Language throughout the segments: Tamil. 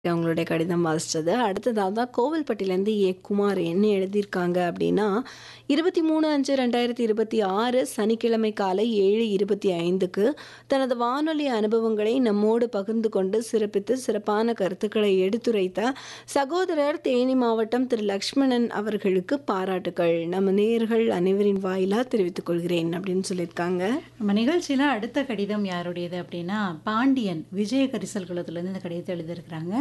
அவங்களுடைய கடிதம் வாசிச்சது. அடுத்ததா கோவில்பட்டியிலேருந்து ஏ. குமார் என்ன எழுதியிருக்காங்க அப்படின்னா, 23/5/2026 சனிக்கிழமை காலை 7:25க்கு தனது வானொலி அனுபவங்களை நம்மோடு பகிர்ந்து கொண்டு சிறப்பித்து சிறப்பான கருத்துக்களை எடுத்துரைத்த சகோதரர் தேனி மாவட்டம் திரு லக்ஷ்மணன் அவர்களுக்கு பாராட்டுக்கள். நம்ம நேயர்கள் அனைவரின் வாயிலா தெரிவித்துக் கொள்கிறேன் அப்படின்னு சொல்லியிருக்காங்க. நம்ம நிகழ்ச்சியில அடுத்த கடிதம் யாருடையது அப்படின்னா, பாண்டியன் விஜய கரிசல் குளத்திலிருந்து இந்த கடிதத்தை எழுதியிருக்கிறாங்க.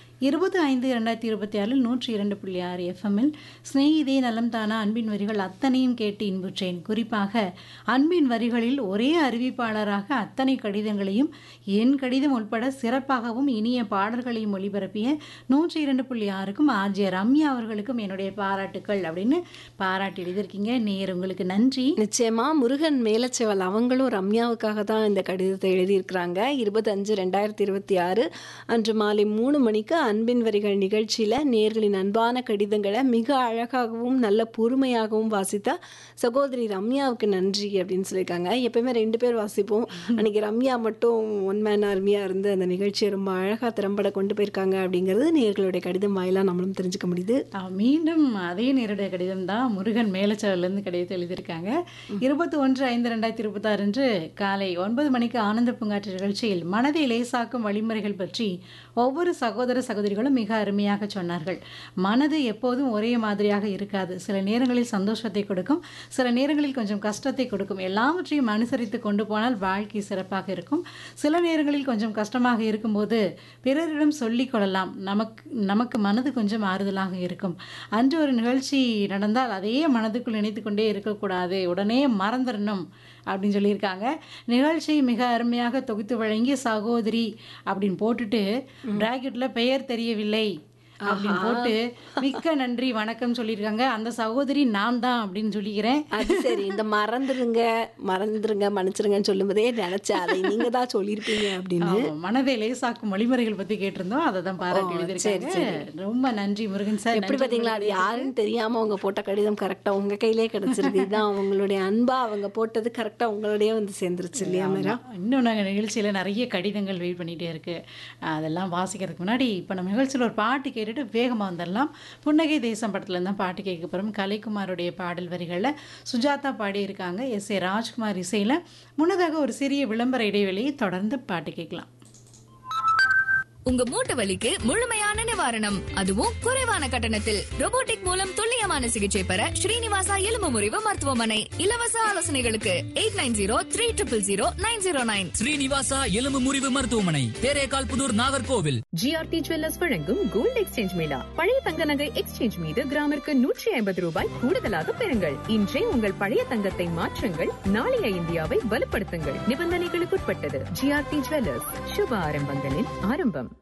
25/2026 102.6 எஃப்எம்மில் சிநேகிதே நலம் தானா அன்பின் வரிகள் அத்தனையும் கேட்டு இன்புற்றேன். குறிப்பாக அன்பின் வரிகளில் ஒரே அறிவிப்பாளராக அத்தனை கடிதங்களையும் என் கடிதம் உட்பட சிறப்பாகவும் இனிய பாடல்களையும் ஒளிபரப்பிய 102.6க்கும் ஆர்ஜே ரம்யா அவர்களுக்கும் என்னுடைய பாராட்டுக்கள் அப்படின்னு பாராட்டி எழுதியிருக்கீங்க. நேயர் உங்களுக்கு நன்றி. நிச்சயமா முருகன் மேலச்செவல் அவங்களும் ரம்யாவுக்காக தான் இந்த கடிதத்தை எழுதியிருக்கிறாங்க. 25/2026 அன்று மாலை 3 மணிக்கு அன்பின் வரிகள் நிகழ்ச்சியில நேயர்களின் அன்பான கடிதங்களை மிக அழகாகவும் நல்ல பொறுமையாகவும் வாசித்த சகோதரி ரம்யாவுக்கு நன்றி அப்படின்னு சொல்லியிருக்காங்க. எப்பயுமே 2 பேர் வாசிப்போம். அன்னைக்கு ரம்யா மட்டும் ஒன் மேன் ஆர்மியா இருந்து அந்த நிகழ்ச்சியை ரொம்ப அழகா திறம்பட கொண்டு போயிருக்காங்க அப்படிங்கிறது நேயர்களுடைய கடிதம் வாயிலா நம்மளும் தெரிஞ்சுக்க முடியுது. ஆ, மீண்டும் அதே நேருடைய கடிதம் தான் முருகன் மேலச்சவல்லேருந்து கடிதத்தை எழுதியிருக்காங்க. 21/5/2026 அன்று காலை 9 மணிக்கு ஆனந்த பூங்காற்று நிகழ்ச்சியில் மனதை லேசாக்கும் வழிமுறைகள் பற்றி ஒவ்வொரு சகோதர சகோதரிகளும் மிக அருமையாக சொன்னார்கள். மனது எப்போதும் ஒரே மாதிரியாக இருக்காது. சில நேரங்களில் சந்தோஷத்தை கொடுக்கும், சில நேரங்களில் கொஞ்சம் கஷ்டத்தை கொடுக்கும். எல்லாவற்றையும் அனுசரித்து கொண்டு போனால் வாழ்க்கை சிறப்பாக இருக்கும். சில நேரங்களில் கொஞ்சம் கஷ்டமாக இருக்கும்போது பிறரிடம் சொல்லிக் கொள்ளலாம். நமக்கு நமக்கு மனது கொஞ்சம் ஆறுதலாக இருக்கும். அன்று ஒரு நிகழ்ச்சி நடந்தால் அதையே மனதுக்குள் நினைத்துக் கொண்டே இருக்கக்கூடாது. உடனே மறந்துடணும் அப்படின்னு சொல்லியிருக்காங்க. நிகழ்ச்சியை மிக அருமையாக தொகுத்து வழங்கிய சகோதரி அப்படின்னு போட்டுட்டு பிராக்கெட்ல பெயர் தெரியவில்லை அப்படின்னு போட்டு மிக்க நன்றி வணக்கம் சொல்லியிருக்காங்க. அந்த சகோதரி நான் தான் அப்படின்னு சொல்லிக்கிறேன். அது சரி. இந்த மறந்துருங்க, மறந்துருங்க, மன்னிச்சிருங்கன்னு சொல்லும்போதே நினைச்சேன் அதை நீங்க தான் சொல்லியிருப்பீங்க அப்படின்னு. ஆமா, மனதை லேசாக்கும் வழிமுறைகள் பத்தி கேட்டிருந்தோம். அதை தான் பாராட்டி ஓ, எழுதியிருக்காங்க. சரி, சரி. ரொம்ப நன்றி முருகன் சார். எப்படி நன்றி பாத்தீங்களா அது யாருன்னு தெரியாம அவங்க போட்ட கடிதம் கரெக்டா உங்க கையிலே கிடைச்சிருக்கு. இதான் அவங்களுடைய அன்பா அவங்க போட்டது கரெக்டா உங்களுடைய வந்து சேர்ந்துருச்சு இல்லையா மேரா? இன்னும் நாங்கள் நிகழ்ச்சியில் நிறைய கடிதங்கள் வெயிட் பண்ணிகிட்டே இருக்கு அதெல்லாம் வாசிக்கிறதுக்கு முன்னாடி இப்போ நம்ம நிகழ்ச்சியில் ஒரு பாட்டு கேட்டுட்டு வேகமாக வந்துடலாம் புன்னகை தேசம் படத்துல தான் பாட்டு கேட்க போகிறோம் கலைக்குமாருடைய பாடல் வரிகளில் சுஜாதா பாடியிருக்காங்க எஸ் ஏ ராஜ்குமார் இசையில் முன்னதாக ஒரு சிறிய விளம்பர இடைவெளியை தொடர்ந்து பாட்டு கேட்கலாம் உங்க மூட்டு வலிக்கு முழுமையான நிவாரணம் அதுவும் குறைவான கட்டணத்தில் robotic மூலம் துல்லியமான சிகிச்சை பெற ஸ்ரீனிவாசா எலும்பு முறிவு மருத்துவமனை இலவச ஆலோசனைகளுக்கு eight nine zero three triple zero nine zero nine Srinivasa எலும்பு முறிவு மருத்துவமனை தேரேகால் புதூர் நாகர்கோவில் ஜிஆர்டி ஜுவல்லர்ஸ் வழங்கும் கோல்ட் எக்ஸ்சேஞ்ச் மேளா பழைய தங்க நகை எக்ஸ்சேஞ்ச் மீது கிராமிற்கு நூற்றி ஐம்பது ரூபாய் கூடுதலாக பெறுங்கள் இன்றே உங்கள் பழைய தங்கத்தை மாற்றுங்கள் நாளைய இந்தியாவை வலுப்படுத்துங்கள் நிபந்தனைகளுக்குட்பட்டது ஜிஆர்டி ஜுவல்லர்ஸ் சுப ஆரம்பங்களின் ஆரம்பம்